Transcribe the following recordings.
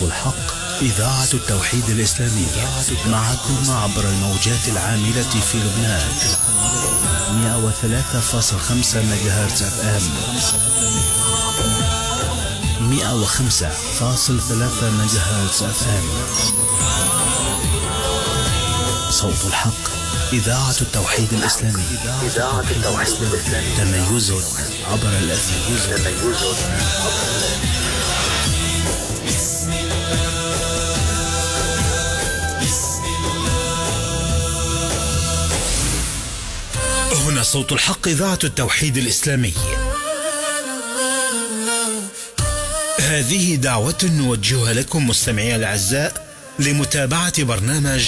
الحق إذاعة التوحيد الإسلامي معكم عبر الموجات العاملة في لبنان 103.5 مجهرتز اف ام 105.3 مجهرتز اف ام صوت الحق إذاعة التوحيد الإسلامي إذاعة التوحيد الإسلامي تميز عبر الأثير تميز هنا صوت الحق إذاعة التوحيد الإسلامي هذه دعوة نوجهها لكم مستمعي الأعزاء لمتابعة برنامج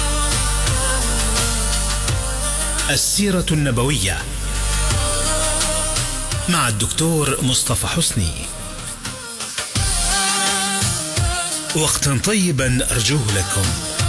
السيرة النبوية مع الدكتور مصطفى حسني وقتا طيبا أرجوه لكم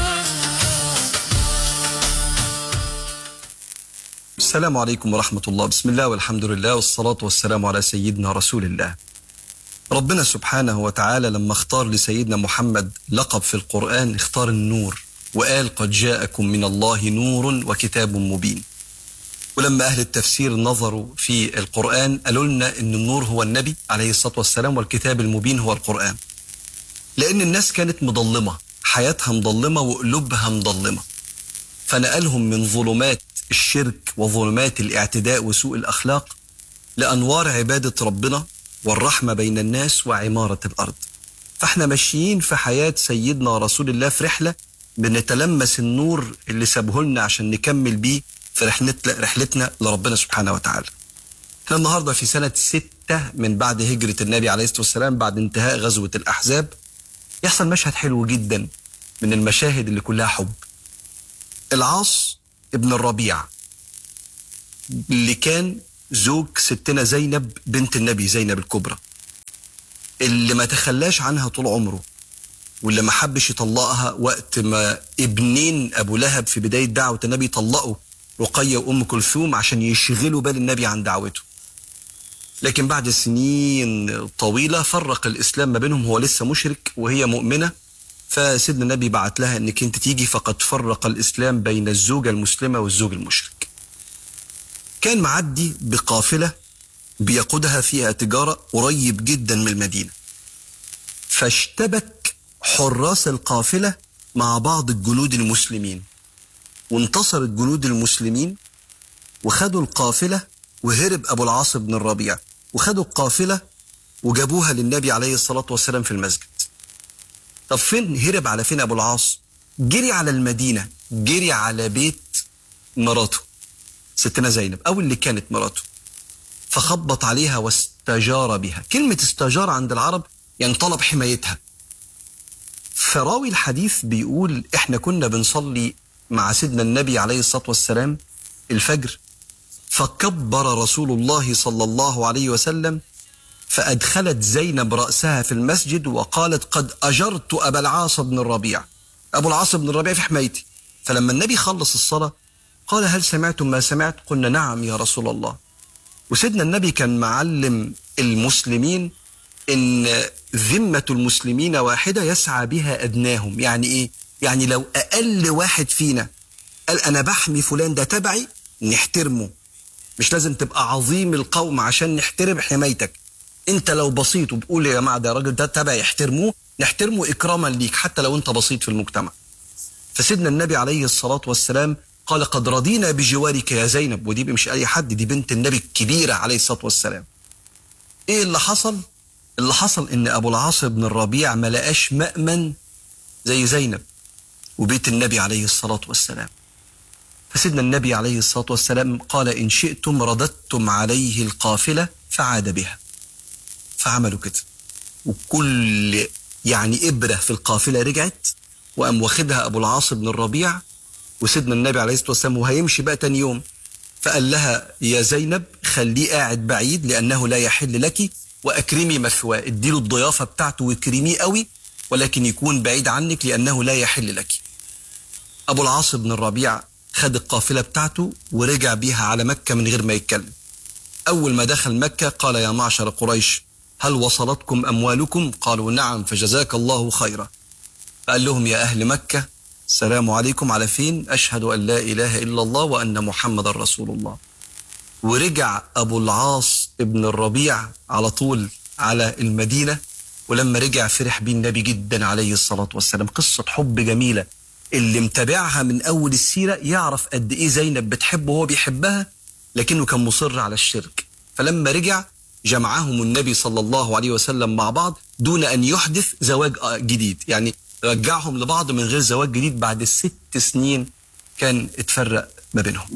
السلام عليكم ورحمة الله بسم الله والحمد لله والصلاة والسلام على سيدنا رسول الله ربنا سبحانه وتعالى لما اختار لسيدنا محمد لقب في القرآن اختار النور وقال قد جاءكم من الله نور وكتاب مبين ولما أهل التفسير نظروا في القرآن قالوا لنا أن النور هو النبي عليه الصلاة والسلام والكتاب المبين هو القرآن لأن الناس كانت مضلمة حياتها مضلمة وقلوبها مضلمة فنقلهم من ظلمات الشرك وظلمات الاعتداء وسوء الأخلاق لأنوار عبادة ربنا والرحمة بين الناس وعمارة الأرض فاحنا ماشيين في حياة سيدنا رسول الله في رحلة بنتلمس النور اللي سابه لنا عشان نكمل بيه في رحلتنا رحلتنا لربنا سبحانه وتعالى. احنا النهارده في سنة ستة من بعد هجرة النبي عليه الصلاة والسلام بعد انتهاء غزوة الأحزاب يحصل مشهد حلو جدا من المشاهد اللي كلها حب. العاص ابن الربيع اللي كان زوج ستنا زينب بنت النبي زينب الكبرى اللي ما تخلاش عنها طول عمره واللي ما حبش يطلقها وقت ما ابنين ابو لهب في بدايه دعوه النبي طلقوا رقيه وام كلثوم عشان يشغلوا بال النبي عن دعوته. لكن بعد سنين طويله فرق الاسلام ما بينهم هو لسه مشرك وهي مؤمنه فسيدنا النبي بعت لها انك انت تيجي فقد فرق الاسلام بين الزوجه المسلمه والزوج المشرك. كان معدي بقافله بيقودها فيها تجاره قريب جدا من المدينه. فاشتبك حراس القافله مع بعض الجنود المسلمين. وانتصر الجنود المسلمين وخدوا القافله وهرب ابو العاص بن الربيع وخدوا القافله وجابوها للنبي عليه الصلاه والسلام في المسجد. طب فين هرب على فين ابو العاص؟ جري على المدينه، جري على بيت مراته ستنا زينب او اللي كانت مراته. فخبط عليها واستجار بها، كلمه استجار عند العرب يعني طلب حمايتها. فراوي الحديث بيقول احنا كنا بنصلي مع سيدنا النبي عليه الصلاه والسلام الفجر فكبر رسول الله صلى الله عليه وسلم فادخلت زينب راسها في المسجد وقالت قد اجرت ابا العاص بن الربيع ابو العاص بن الربيع في حمايتي فلما النبي خلص الصلاه قال هل سمعتم ما سمعت قلنا نعم يا رسول الله وسيدنا النبي كان معلم المسلمين ان ذمه المسلمين واحده يسعى بها ادناهم يعني ايه يعني لو اقل واحد فينا قال انا بحمي فلان ده تبعي نحترمه مش لازم تبقى عظيم القوم عشان نحترم حمايتك انت لو بسيط وبقول يا جماعه ده الراجل ده تبعي احترموه نحترمه اكراما ليك حتى لو انت بسيط في المجتمع فسيدنا النبي عليه الصلاه والسلام قال قد رضينا بجوارك يا زينب ودي مش اي حد دي بنت النبي الكبيره عليه الصلاه والسلام ايه اللي حصل اللي حصل ان ابو العاص بن الربيع ما لقاش مأمن زي زينب وبيت النبي عليه الصلاة والسلام فسيدنا النبي عليه الصلاة والسلام قال إن شئتم رددتم عليه القافلة فعاد بها فعملوا كده وكل يعني إبرة في القافلة رجعت وقام واخدها أبو العاص بن الربيع وسيدنا النبي عليه الصلاة والسلام وهيمشي بقى تاني يوم فقال لها يا زينب خليه قاعد بعيد لأنه لا يحل لك وأكرمي مثواه اديله الضيافة بتاعته واكرميه قوي ولكن يكون بعيد عنك لأنه لا يحل لك أبو العاص بن الربيع خد القافلة بتاعته ورجع بيها على مكة من غير ما يتكلم أول ما دخل مكة قال يا معشر قريش هل وصلتكم أموالكم قالوا نعم فجزاك الله خيرا قال لهم يا أهل مكة السلام عليكم على فين أشهد أن لا إله إلا الله وأن محمد رسول الله ورجع أبو العاص ابن الربيع على طول على المدينة ولما رجع فرح بيه النبي جدا عليه الصلاة والسلام قصة حب جميلة اللي متابعها من أول السيرة يعرف قد إيه زينب بتحبه وهو بيحبها لكنه كان مصر على الشرك فلما رجع جمعهم النبي صلى الله عليه وسلم مع بعض دون أن يحدث زواج جديد يعني رجعهم لبعض من غير زواج جديد بعد ست سنين كان اتفرق ما بينهم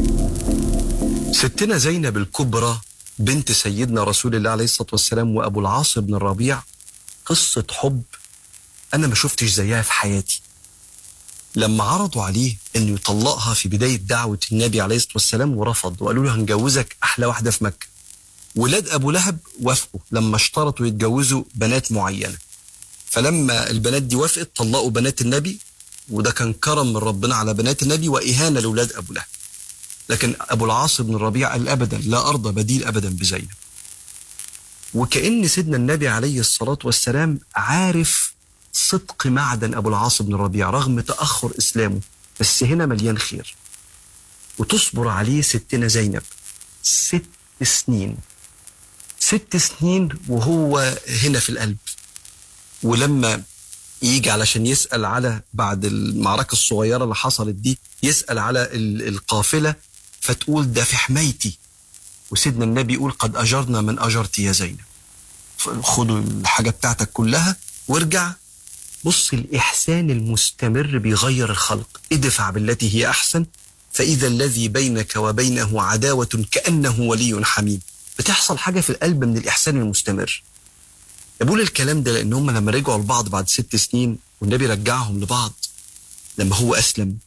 ستنا زينب الكبرى بنت سيدنا رسول الله عليه الصلاة والسلام وأبو العاص بن الربيع قصة حب أنا ما شفتش زيها في حياتي لما عرضوا عليه انه يطلقها في بدايه دعوه النبي عليه الصلاه والسلام ورفض وقالوا له هنجوزك احلى واحده في مكه. ولاد ابو لهب وافقوا لما اشترطوا يتجوزوا بنات معينه. فلما البنات دي وافقت طلقوا بنات النبي وده كان كرم من ربنا على بنات النبي واهانه لاولاد ابو لهب. لكن ابو العاص بن الربيع قال ابدا لا ارضى بديل ابدا بزينب. وكأن سيدنا النبي عليه الصلاة والسلام عارف صدق معدن أبو العاص بن الربيع رغم تأخر إسلامه بس هنا مليان خير وتصبر عليه ستنا زينب ست سنين ست سنين وهو هنا في القلب ولما يجي علشان يسأل على بعد المعركة الصغيرة اللي حصلت دي يسأل على القافلة فتقول ده في حمايتي وسيدنا النبي يقول قد أجرنا من أجرت يا زينب خدوا الحاجة بتاعتك كلها وارجع بص الإحسان المستمر بيغير الخلق ادفع بالتي هي أحسن فإذا الذي بينك وبينه عداوة كأنه ولي حميم بتحصل حاجة في القلب من الإحسان المستمر بقول الكلام ده لأن هم لما رجعوا لبعض بعد ست سنين والنبي رجعهم لبعض لما هو أسلم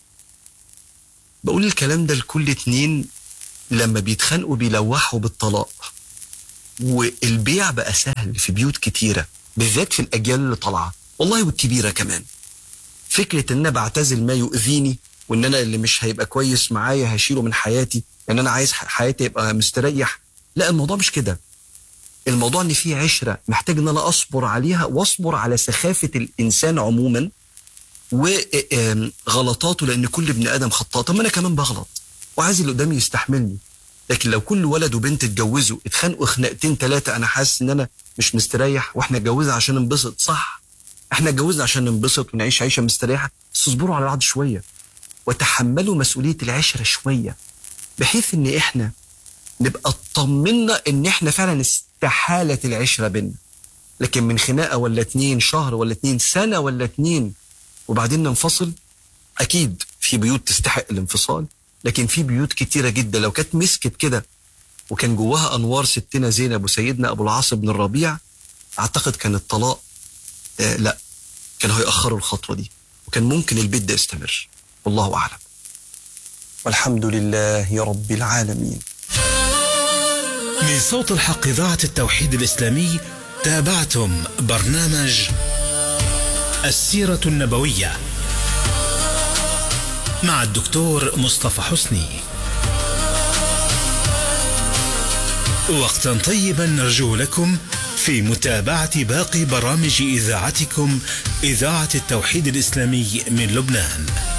بقول الكلام ده لكل اتنين لما بيتخانقوا بيلوحوا بالطلاق والبيع بقى سهل في بيوت كتيرة بالذات في الأجيال اللي طالعة والله والكبيرة كمان فكرة ان انا بعتزل ما يؤذيني وان انا اللي مش هيبقى كويس معايا هشيله من حياتي ان انا عايز حياتي يبقى مستريح لا الموضوع مش كده الموضوع ان في عشرة محتاج ان انا اصبر عليها واصبر على سخافة الانسان عموما وغلطاته لان كل ابن ادم خطاء طب ما انا كمان بغلط وعايز اللي قدامي يستحملني لكن لو كل ولد وبنت اتجوزوا اتخانقوا خناقتين ثلاثة انا حاسس ان انا مش مستريح واحنا اتجوزنا عشان ننبسط صح احنا اتجوزنا عشان ننبسط ونعيش عيشه مستريحه بس اصبروا على بعض شويه وتحملوا مسؤوليه العشره شويه بحيث ان احنا نبقى اطمنا ان احنا فعلا استحالت العشره بينا لكن من خناقه ولا اتنين شهر ولا اتنين سنه ولا اتنين وبعدين ننفصل اكيد في بيوت تستحق الانفصال لكن في بيوت كتيره جدا لو كانت مسكت كده وكان جواها انوار ستنا زينب وسيدنا ابو العاص بن الربيع اعتقد كان الطلاق آه لا كانوا هيأخروا الخطوة دي وكان ممكن البيت ده يستمر والله أعلم والحمد لله رب العالمين من صوت الحق إذاعة التوحيد الإسلامي تابعتم برنامج السيرة النبوية مع الدكتور مصطفى حسني وقتا طيبا نرجو لكم في متابعة باقي برامج إذاعتكم إذاعة التوحيد الإسلامي من لبنان